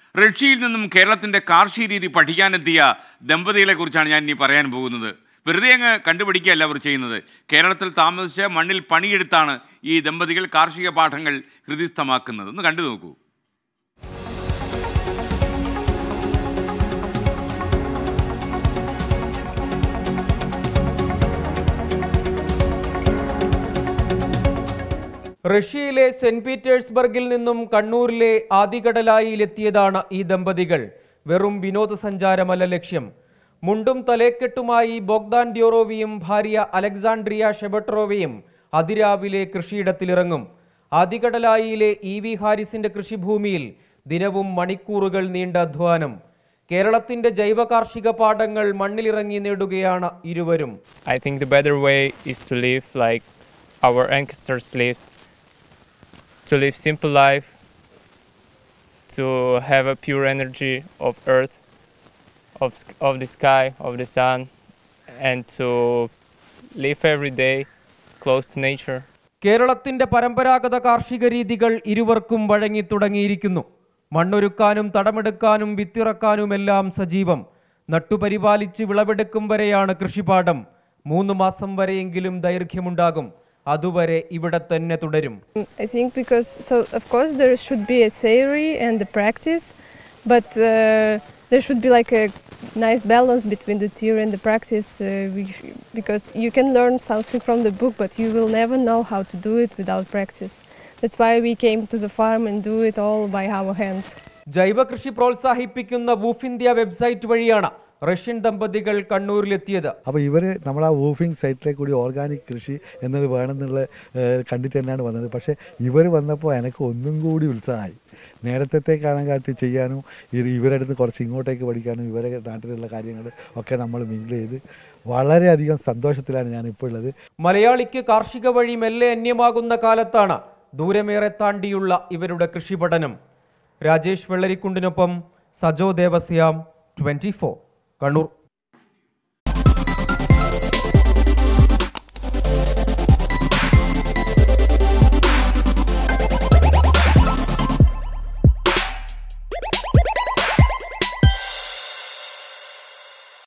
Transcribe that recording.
റഷ്യയിൽ നിന്നും കേരളത്തിൻ്റെ കാർഷിക രീതി പഠിക്കാനെത്തിയ ദമ്പതികളെ കുറിച്ചാണ് ഞാൻ ഇനി പറയാൻ പോകുന്നത് വെറുതെ അങ്ങ് കണ്ടുപിടിക്കുകയല്ല അവർ ചെയ്യുന്നത് കേരളത്തിൽ താമസിച്ച് മണ്ണിൽ പണിയെടുത്താണ് ഈ ദമ്പതികൾ കാർഷിക പാഠങ്ങൾ ഹൃദിസ്ഥമാക്കുന്നത് ഒന്ന് കണ്ടു നോക്കൂ റഷ്യയിലെ സെന്റ് പീറ്റേഴ്സ്ബർഗിൽ നിന്നും കണ്ണൂരിലെ ആദികടലായിലെത്തിയതാണ് ഈ ദമ്പതികൾ വെറും വിനോദസഞ്ചാരമല്ല ലക്ഷ്യം മുണ്ടും തലേക്കെട്ടുമായി ബോഗ്ദാൻ ദ്യോറോവിയും ഭാര്യ അലക്സാണ്ട്രിയ ഷെബട്രോവയും അതിരാവിലെ കൃഷിയിടത്തിലിറങ്ങും ആദികടലായിലെ ഇ വി ഹാരിസിന്റെ കൃഷിഭൂമിയിൽ ദിനവും മണിക്കൂറുകൾ നീണ്ട അധ്വാനം കേരളത്തിന്റെ ജൈവ കാർഷിക പാഠങ്ങൾ മണ്ണിലിറങ്ങി നേടുകയാണ് ഇരുവരും I think the better way is to live like our ancestors lived, to live simple life, to have a pure energy of earth, of, sk- of the sky, of the sun, and to live every day close to nature. കേരളത്തിന്റെ പരമ്പരാഗത കാർഷിക രീതികൾ ഇരുവർക്കും വഴങ്ങി തുടങ്ങിയിരിക്കുന്നു മണ്ണൊരുക്കാനും തടമെടുക്കാനും വിത്തിറക്കാനുമെല്ലാം സജീവം നട്ടുപരിപാലിച്ച് വിളവെടുക്കും വരെയാണ് കൃഷിപാഠം മൂന്ന് മാസം വരെയെങ്കിലും ദൈർഘ്യമുണ്ടാകും അതുവരെ ഇവിടെ തന്നെ തുടരും I think because so of course there should be a theory and the practice, but uh, there should be like a nice balance between the theory and the practice. Uh, we sh- because you can learn something from the book, but you will never know how to do it without practice. That's why we came to the farm and do it all by our hands. ജൈവ കൃഷി പ്രോത്സാഹിപ്പിക്കുന്ന വൂഫ് India website വഴിയാണ് Russian ദമ്പതികൾ കണ്ണൂരിലെത്തിയത് അപ്പോൾ ഇവർ നമ്മൾ ആ വൂഫിംഗ് സൈറ്റിലേക്ക് കൂടി ഓർഗാനിക് കൃഷി എന്നത് വേണമെന്നുള്ള ഏഹ്, കണ്ടിട്ട് തന്നെയാണ് വന്നത് പക്ഷേ ഇവർ വന്നപ്പോൾ എനിക്ക് ഒന്നും കൂടി ഉത്സാഹമായി നേരത്തെ കാണാൻ ചെയ്യാനും ഇത് ഇവരുടെ അടുത്ത് കുറച്ച് ഇങ്ങോട്ടേക്ക് പഠിക്കാനും ഇവരെ നാട്ടിലുള്ള കാര്യങ്ങൾ ഒക്കെ നമ്മൾ മിങ്കിൾ ചെയ്ത് വളരെയധികം സന്തോഷത്തിലാണ് ഞാൻ ഇപ്പോൾ ഉള്ളത് മലയാളിക്ക് കാർഷിക വഴി മെല്ലെ അന്യമാകുന്ന കാലത്താണ് ദൂരമേറെ താണ്ടിയുള്ള ഇവരുടെ കൃഷിപഠനം രാജേഷ് വെള്ളരിക്കുണ്ടിനൊപ്പം സജോ ദേവസ്യാം ട്വന്റി കണ്ണൂർ